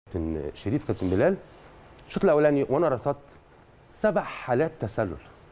كابتن شريف كابتن بلال الشوط الاولاني وانا رصدت سبع حالات تسلل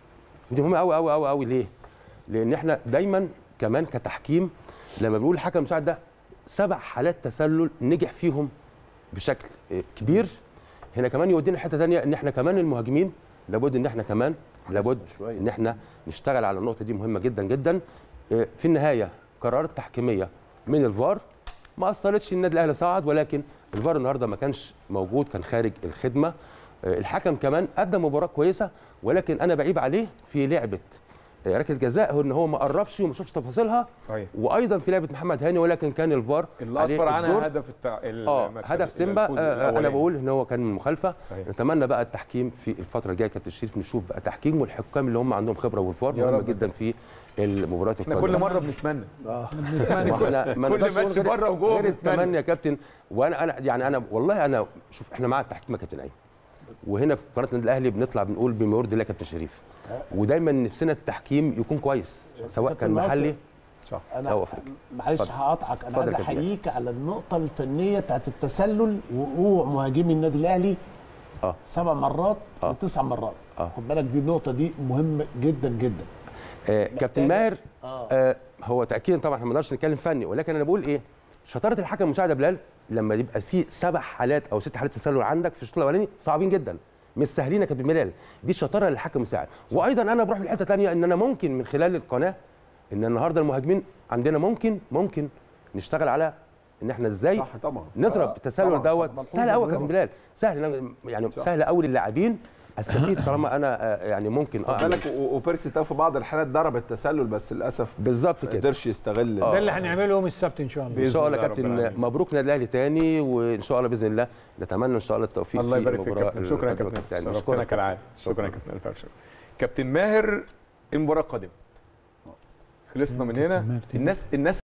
دي مهمه قوي قوي قوي قوي ليه؟ لان احنا دايما كمان كتحكيم لما بنقول الحكم المساعد ده سبع حالات تسلل نجح فيهم بشكل آه، كبير هنا كمان يودينا حته ثانيه ان احنا كمان المهاجمين لابد ان احنا كمان لابد ان احنا نشتغل على النقطه دي مهمه جدا جدا آه، في النهايه قرارات تحكيميه من الفار ما اثرتش النادي الاهلي صعد ولكن الفار النهارده ما كانش موجود كان خارج الخدمه آه، الحكم كمان ادى مباراه كويسه ولكن انا بعيب عليه في لعبه آه، ركله جزاء هو ان هو ما قربش وما شافش تفاصيلها صحيح وايضا في لعبه محمد هاني ولكن كان الفار اللي عليه اصفر الدور. عنها هدف التع... اه المكسب، هدف سيمبا الفوز آه، آه، انا الأولاني. بقول ان هو كان من مخالفه صحيح. نتمنى بقى التحكيم في الفتره الجايه كابتن شريف نشوف بقى تحكيم والحكام اللي هم عندهم خبره والفار يا مهم رب. جدا في المباريات احنا القادمه كل مره بنتمنى ما احنا ما كل نقدرش نقول ماتش غير- بره وجوه غير بنتمنى. التمني يا كابتن وانا انا يعني انا والله انا شوف احنا مع التحكيم يا كابتن ايمن وهنا في قناه النادي الاهلي بنطلع بنقول بما يرضي الله يا كابتن شريف ودايما نفسنا التحكيم يكون كويس سواء كان كابتن ناصر، محلي صح انا أو أفريقيا. معلش اتفضل. هقطعك انا اتفضل عايز يا كابتن. احييك على النقطه الفنيه بتاعت التسلل وقوع مهاجمي النادي الاهلي اه سبع مرات آه. لتسع مرات آه. خد بالك دي النقطه دي مهمه جدا جدا آه، كابتن محتاجة- ماهر اه آه هو تاكيدا طبعا احنا ما نقدرش نتكلم فني ولكن انا بقول ايه شطاره الحكم المساعد يا بلال لما يبقى في سبع حالات او ست حالات تسلل عندك في الشوط الاولاني صعبين جدا مش سهلين يا كابتن بلال دي شطاره للحكم المساعد وايضا انا بروح لحته ثانيه ان انا ممكن من خلال القناه ان النهارده المهاجمين عندنا ممكن ممكن نشتغل على ان احنا ازاي صح طبعا نضرب آه، التسلل طبعاً، دوت ملحوظة سهل قوي يا كابتن مهمة. بلال سهل يعني سهل قوي للاعبين استفيد طالما انا آه، يعني ممكن اه خد أعمل. بالك و- وبيرسي تاو في بعض الحالات ضرب التسلل بس للاسف بالظبط ما كده قدرش يستغل آه. ده اللي هنعمله يوم السبت ان شاء الله ان شاء الله بإذن الله رب كابتن العالمين. مبروك نادي الاهلي تاني وان شاء الله باذن الله نتمنى ان شاء الله التوفيق الله في يبارك فيك المباراة كابتن شكرا يا القادمة كابتن يعني. شرفتنا نشكرك. كالعاده شكرا يا كابتن الف ألف شكر كابتن ماهر المباراه القادمه خلصنا من هنا الناس الناس